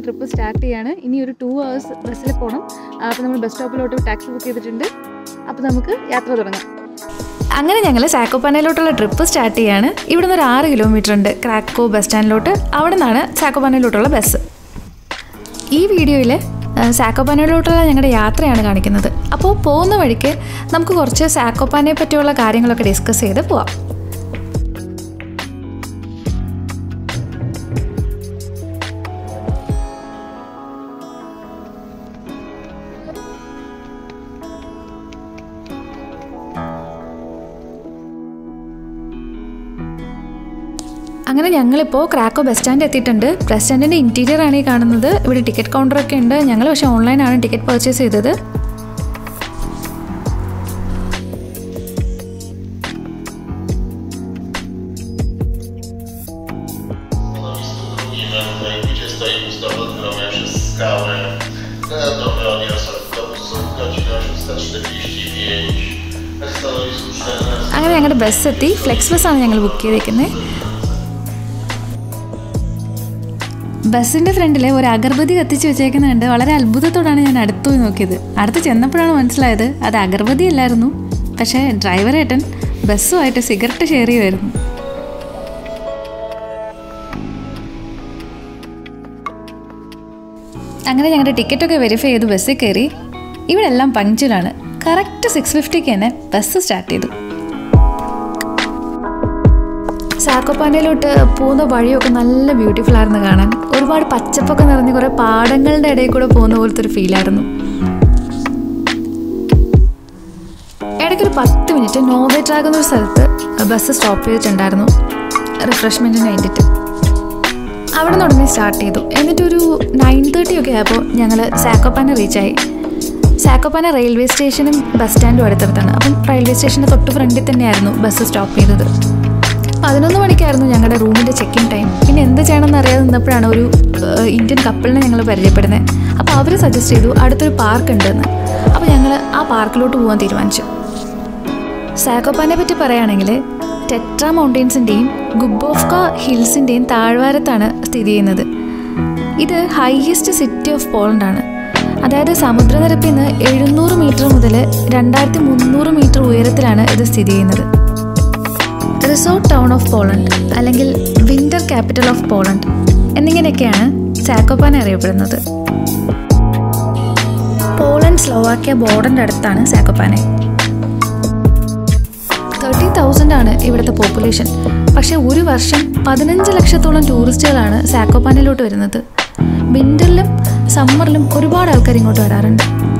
Trip start ചെയ്യാണ് ഇനി ഒരു ടു ഹവേഴ്സ് ബസ്സിൽ പോകണം അപ്പോൾ നമ്മൾ ബസ് സ്റ്റോപ്പിലോട്ട് ടാക്സി ബുക്ക് ചെയ്തിട്ടുണ്ട് അപ്പോൾ നമുക്ക് യാത്ര തുടങ്ങാം അങ്ങനെ ഞങ്ങൾ സാക്കോപ്പാനയിലോട്ടുള്ള ട്രിപ്പ് സ്റ്റാർട്ട് ചെയ്യാണ് ഇവിടുന്ന് ഒരു ആറ് കിലോമീറ്റർ ഉണ്ട് ക്രാക്കോ ബസ് സ്റ്റാൻഡിലോട്ട് അവിടെ നിന്നാണ് സാക്കോപ്പാനയിലോട്ടുള്ള ബസ് ഈ വീഡിയോയിൽ സാക്കോപ്പാനയിലോട്ടുള്ള ഞങ്ങളുടെ യാത്രയാണ് കാണിക്കുന്നത് അപ്പോൾ പോകുന്ന വഴിക്ക് നമുക്ക് കുറച്ച് സാക്കോപ്പാനയെ പറ്റിയുള്ള കാര്യങ്ങളൊക്കെ ഡിസ്കസ് ചെയ്ത് പോവാം അങ്ങനെ ഞങ്ങളിപ്പോൾ ക്രാക്കോ ബസ് സ്റ്റാൻഡ് എത്തിയിട്ടുണ്ട് ബസ് സ്റ്റാൻഡിൻ്റെ ഇൻറ്റീരിയർ ആണ് ഈ കാണുന്നത് ഇവിടെ ടിക്കറ്റ് കൗണ്ടറൊക്കെ ഉണ്ട് ഞങ്ങൾ പക്ഷേ ഓൺലൈനാണ് ടിക്കറ്റ് പർച്ചേസ് ചെയ്തത് Drugim, tutaj gdzie stoi Gustaw odgromia przez skałę. Na drogę odniosła autobus godzina 645. Na stanowisku 14. അങ്ങനെ ഞങ്ങളുടെ ബസ് എത്തി ഫ്ലെക്സ് ബസ്സാണ് ഞങ്ങൾ ബുക്ക് ചെയ്തേക്കുന്നത് ബസ്സിൻ്റെ ഫ്രണ്ടിൽ ഒരു അഗർബത്തി കത്തിച്ച് വെച്ചേക്കുന്നത് കണ്ട് വളരെ അത്ഭുതത്തോടാണ് ഞാൻ അടുത്തു പോയി നോക്കിയത് അടുത്ത് ചെന്നപ്പോഴാണ് മനസ്സിലായത് അത് അഗർബത്തി അല്ലായിരുന്നു പക്ഷേ ഡ്രൈവർ ഏട്ടൻ ബസ്സുമായിട്ട് സിഗരറ്റ് ഷെയർ ചെയ്യുമായിരുന്നു അങ്ങനെ ഞങ്ങളുടെ ടിക്കറ്റൊക്കെ വെരിഫൈ ചെയ്ത് ബസ്സിൽ കയറി ഇവിടെ എല്ലാം പങ്ക്ച്വലാണ് കറക്റ്റ് സിക്സ് ഫിഫ്റ്റിക്ക് തന്നെ ബസ് സ്റ്റാർട്ട് ചെയ്തു സാക്കോപ്പാനയിലോട്ട് പോകുന്ന വഴിയൊക്കെ നല്ല ബ്യൂട്ടിഫുൾ ആയിരുന്നു കാണാൻ ഒരുപാട് പച്ചപ്പൊക്കെ നിറഞ്ഞ് കുറേ പാടങ്ങളുടെ ഇടയിൽ കൂടെ പോകുന്ന പോലത്തെ ഒരു ഫീലായിരുന്നു ഇടയ്ക്കൊരു പത്ത് മിനിറ്റ് നോവേ ട്രാക്ക് എന്നൊരു സ്ഥലത്ത് ബസ് സ്റ്റോപ്പ് ചെയ്തിട്ടുണ്ടായിരുന്നു റിഫ്രഷ്മെൻറ്റിന് വേണ്ടിയിട്ട് അവിടെ നിന്ന് ഉടനെ സ്റ്റാർട്ട് ചെയ്തു എന്നിട്ടൊരു നയൻ തേർട്ടി ഒക്കെ ആയപ്പോൾ ഞങ്ങൾ സാക്കോപ്പാന റീച്ചായി സാക്കോപ്പാന റെയിൽവേ സ്റ്റേഷനും ബസ് സ്റ്റാൻഡും അടുത്തടുത്താണ് അപ്പം റെയിൽവേ സ്റ്റേഷൻ്റെ തൊട്ട് ഫ്രണ്ടിൽ തന്നെയായിരുന്നു ബസ് സ്റ്റോപ്പ് ചെയ്തത് പതിനൊന്ന് മണിക്കായിരുന്നു ഞങ്ങളുടെ റൂമിൻ്റെ ചെക്ക് ഇൻ ടൈം പിന്നെ എന്ത് ചെയ്യണമെന്ന് അറിയാതെ നിന്നപ്പോഴാണ് ഒരു ഏഹ്, ഇന്ത്യൻ കപ്പിളിനെ ഞങ്ങൾ പരിചയപ്പെടുന്നത് അപ്പോൾ അവർ സജസ്റ്റ് ചെയ്തു അടുത്തൊരു പാർക്ക് ഉണ്ടെന്ന് അപ്പോൾ ഞങ്ങൾ ആ പാർക്കിലോട്ട് പോകാൻ തീരുമാനിച്ചു സാക്കോപ്പാനെ പറ്റി പറയുകയാണെങ്കിൽ ടെട്ര മൗണ്ടെയ്ൻസിൻ്റെയും ഗുബോഫ്ക ഹിൽസിൻ്റെയും താഴ്വാരത്താണ് സ്ഥിതി ചെയ്യുന്നത് ഇത് ഹൈയസ്റ്റ് സിറ്റി ഓഫ് പോളണ്ട് ആണ് അതായത് സമുദ്രനിരപ്പിൽ നിന്ന് എഴുന്നൂറ് മീറ്റർ മുതൽ രണ്ടായിരത്തി മുന്നൂറ് മീറ്റർ ഉയരത്തിലാണ് ഇത് സ്ഥിതി ചെയ്യുന്നത് റിസോർട്ട് ടൗൺ ഓഫ് പോളണ്ട് അല്ലെങ്കിൽ വിന്റർ ക്യാപിറ്റൽ ഓഫ് പോളണ്ട് എന്നിങ്ങനെയൊക്കെയാണ് സാക്കോപ്പാന അറിയപ്പെടുന്നത് പോളണ്ട് സ്ലോവാക്യ ബോർഡറിൻ്റെ അടുത്താണ് സാക്കോപ്പാനെ തേർട്ടി തൗസൻഡ് ആണ് ഇവിടുത്തെ പോപ്പുലേഷൻ പക്ഷേ ഒരു വർഷം പതിനഞ്ച് ലക്ഷത്തോളം ടൂറിസ്റ്റുകളാണ് സാക്കോപ്പാനയിലോട്ട് വരുന്നത് വിൻ്ററിലും സമ്മറിലും ഒരുപാട് ആൾക്കാർ ഇങ്ങോട്ട് വരാറുണ്ട്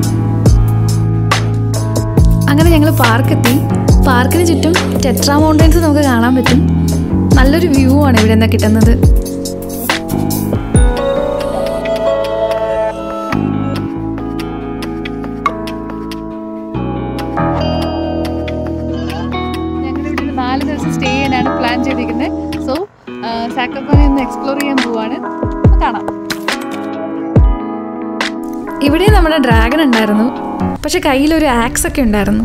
അങ്ങനെ ഞങ്ങൾ പാർക്കെത്തി പാർക്കിന് ചുറ്റും ടെട്രാ മൗണ്ടൻസ് നമുക്ക് കാണാൻ പറ്റും നല്ലൊരു വ്യൂ ആണ് ഇവിടെ നിന്ന് കിട്ടുന്നത് ഞങ്ങൾ ഇവിടെ ഒരു നാല് ദിവസം സ്റ്റേ ചെയ്യാനാണ് പ്ലാൻ ചെയ്തിരിക്കുന്നത് സോ സാക്കോപ്പാനെ ഒന്ന് എക്സ്പ്ലോർ ചെയ്യാൻ പോവാണ് അപ്പോൾ കാണാം ഇവിടെ നമ്മുടെ ഡ്രാഗൺ ഉണ്ടായിരുന്നു പക്ഷെ കയ്യിലൊരു ആക്സ് ഒക്കെ ഉണ്ടായിരുന്നു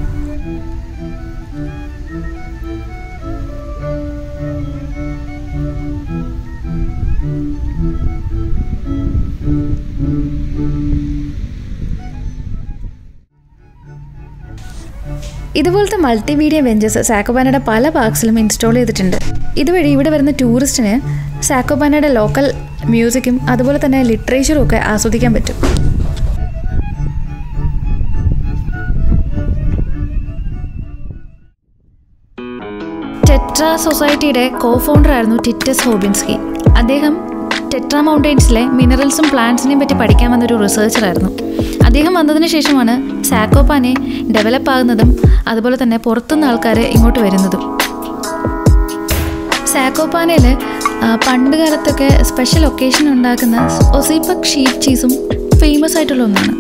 ഇതുപോലത്തെ മൾട്ടിമീഡിയ ബെഞ്ചസ് സാക്കോപാനയുടെ പല പാർക്സിലും ഇൻസ്റ്റാൾ ചെയ്തിട്ടുണ്ട് ഇതുവഴി ഇവിടെ വരുന്ന ടൂറിസ്റ്റിന് സാക്കോപാനയുടെ ലോക്കൽ മ്യൂസിക്കും അതുപോലെ തന്നെ ലിറ്ററേച്ചറും ഒക്കെ ആസ്വദിക്കാൻ പറ്റും ടെട്ര സൊസൈറ്റിയുടെ കോ ഫൗണ്ടർ ആയിരുന്നു ടിറ്റസ് ഹോബിൻസ്കി അദ്ദേഹം ടെട്ര മൗണ്ടെയ്ൻസിലെ മിനറൽസും പ്ലാന്റ്സിനെയും പറ്റി പഠിക്കാൻ വന്നൊരു റിസർച്ചറായിരുന്നു അദ്ദേഹം വന്നതിന് ശേഷമാണ് സാക്കോപ്പാനെ ഡെവലപ്പ് ആകുന്നതും അതുപോലെ തന്നെ പുറത്തുനിന്ന് ആൾക്കാർ ഇങ്ങോട്ട് വരുന്നതും സാക്കോപ്പാനയിൽ പണ്ട് കാലത്തൊക്കെ സ്പെഷ്യൽ ഒക്കേഷൻ ഉണ്ടാക്കുന്ന ഒസീപ്പക് ഷീറ്റ് ചീസും ഫേമസ് ആയിട്ടുള്ള ഒന്നാണ്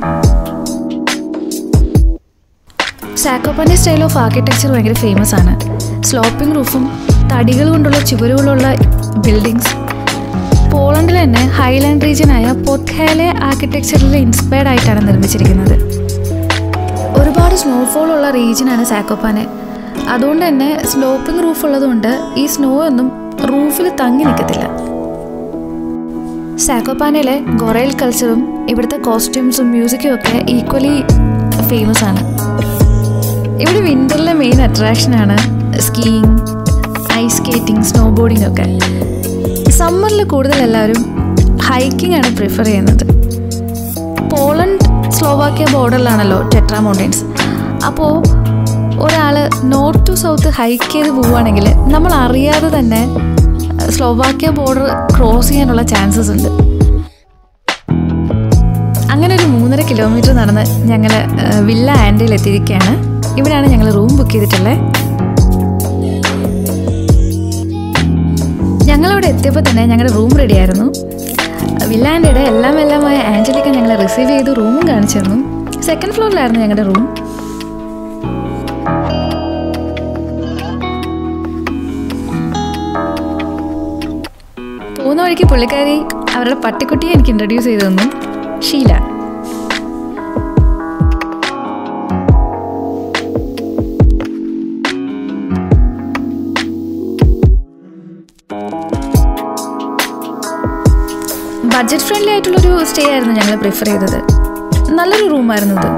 സാക്കോപ്പാൻ്റെ സ്റ്റൈൽ ഓഫ് ആർക്കിടെക്ചർ ഭയങ്കര ഫേമസ് ആണ് സ്ലോപ്പിംഗ് റൂഫും തടികൾ കൊണ്ടുള്ള ചുവരുകളുള്ള ബിൽഡിങ്സ് പോളണ്ടിൽ തന്നെ ഹൈലാൻഡ് റീജിയനായ പൊത്ഖാലെ ആർക്കിടെക്ചറിൽ ഇൻസ്പയർഡ് ആയിട്ടാണ് നിർമ്മിച്ചിരിക്കുന്നത് ഒരുപാട് സ്നോഫോൾ ഉള്ള റീജിയനാണ് സാക്കോപ്പാനെ അതുകൊണ്ട് തന്നെ സ്ലോപ്പിംഗ് റൂഫ് ഉള്ളതുകൊണ്ട് ഈ സ്നോ ഒന്നും റൂഫിൽ തങ്ങി നിൽക്കത്തില്ല സാക്കോപ്പാനയിലെ ഗൊറൈൽ കൾച്ചറും ഇവിടുത്തെ കോസ്റ്റ്യൂംസും മ്യൂസിക്കും ഒക്കെ ഈക്വലി ഫേമസ് ആണ് ഇവിടെ വിൻ്ററിലെ മെയിൻ അട്രാക്ഷനാണ് skiing ice skating snowboarding ഒക്കെ സമ്മറിൽ കൂടുതൽ എല്ലാവരും ഹൈക്കിംഗ് ആണ് പ്രിഫർ ചെയ്യുന്നത് പോളണ്ട് സ്ലോവാക്യ ബോർഡറിലാണല്ലോ ടെട്രാ മൗണ്ടൻസ് അപ്പോൾ ഒരാൾ നോർത്ത് ടു സൗത്ത് ഹൈക്ക് ചെയ്ത് പോവുകയാണെങ്കിൽ നമ്മൾ അറിയാതെ തന്നെ സ്ലോവാക്യ ബോർഡർ ക്രോസ് ചെയ്യാനുള്ള ചാൻസസ് ഉണ്ട് അങ്ങനെ ഒരു മൂന്നര കിലോമീറ്റർ നടന്ന് ഞങ്ങൾ വില്ല ആൻഡയിൽ എത്തിയിരിക്കുകയാണ് ഇവിടെയാണ് ഞങ്ങൾ റൂം ബുക്ക് ചെയ്തിട്ടുള്ളത് ഞങ്ങളവിടെ എത്തിയപ്പോൾ തന്നെ ഞങ്ങളുടെ റൂം റെഡി ആയിരുന്നു വില്ല ആൻഡയുടെ എല്ലാം എല്ലാമായ ആൻജലിക്ക ഞങ്ങളെ റിസീവ് ചെയ്ത് റൂമും കാണിച്ചു തന്നു സെക്കൻഡ് ഫ്ലോറിലായിരുന്നു ഞങ്ങളുടെ റൂം പോകുന്ന വഴിക്ക് പുള്ളിക്കാരി അവരുടെ പട്ടിക്കുട്ടിയെ എനിക്ക് ഇൻട്രൊഡ്യൂസ് ചെയ്തു തന്നു ഷീല ബഡ്ജറ്റ് ഫ്രണ്ട്ലി ആയിട്ടുള്ളൊരു സ്റ്റേ ആയിരുന്നു ഞങ്ങൾ പ്രിഫർ ചെയ്തത് നല്ലൊരു റൂമായിരുന്നു ഇത്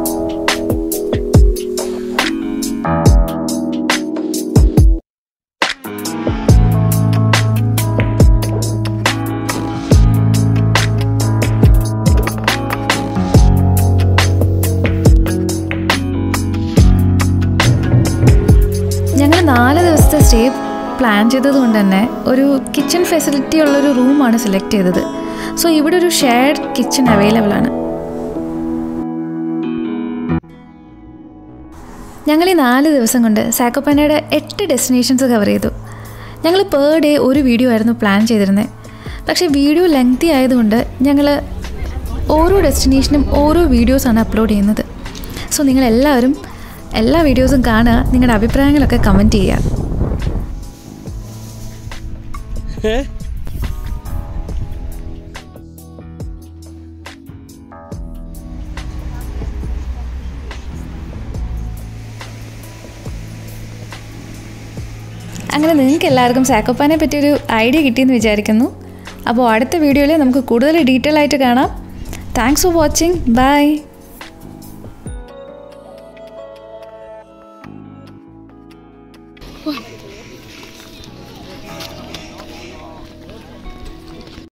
ഞങ്ങൾ നാല് ദിവസത്തെ സ്റ്റേ പ്ലാൻ ചെയ്തത് കൊണ്ട് തന്നെ ഒരു കിച്ചൺ ഫെസിലിറ്റി ഉള്ളൊരു റൂമാണ് സെലക്ട് ചെയ്തത് സോ ഇവിടെ ഒരു ഷെയർഡ് കിച്ചൺ അവൈലബിൾ ആണ് ഞങ്ങൾ ഈ നാല് ദിവസം കൊണ്ട് സാക്കോപ്പനയുടെ എട്ട് ഡെസ്റ്റിനേഷൻസ് കവർ ചെയ്തു ഞങ്ങൾ പേർ ഡേ ഒരു വീഡിയോ ആയിരുന്നു പ്ലാൻ ചെയ്തിരുന്നത് പക്ഷേ വീഡിയോ ലെങ്തി ആയതുകൊണ്ട് ഞങ്ങൾ ഓരോ ഡെസ്റ്റിനേഷനും ഓരോ വീഡിയോസാണ് അപ്ലോഡ് ചെയ്യുന്നത് സോ നിങ്ങളെല്ലാവരും എല്ലാ വീഡിയോസും കാണുക നിങ്ങളുടെ അഭിപ്രായങ്ങളൊക്കെ കമൻറ്റ് ചെയ്യുക അങ്ങനെ നിങ്ങൾക്ക് എല്ലാവർക്കും സാക്കോപ്പാനെ പറ്റി ഒരു ഐഡിയ കിട്ടിയെന്ന് വിചാരിക്കുന്നു അപ്പോൾ അടുത്ത വീഡിയോയിൽ നമുക്ക് കൂടുതൽ ഡീറ്റെയിൽ ആയിട്ട് കാണാം താങ്ക്സ് ഫോർ വാച്ചിങ് ബൈ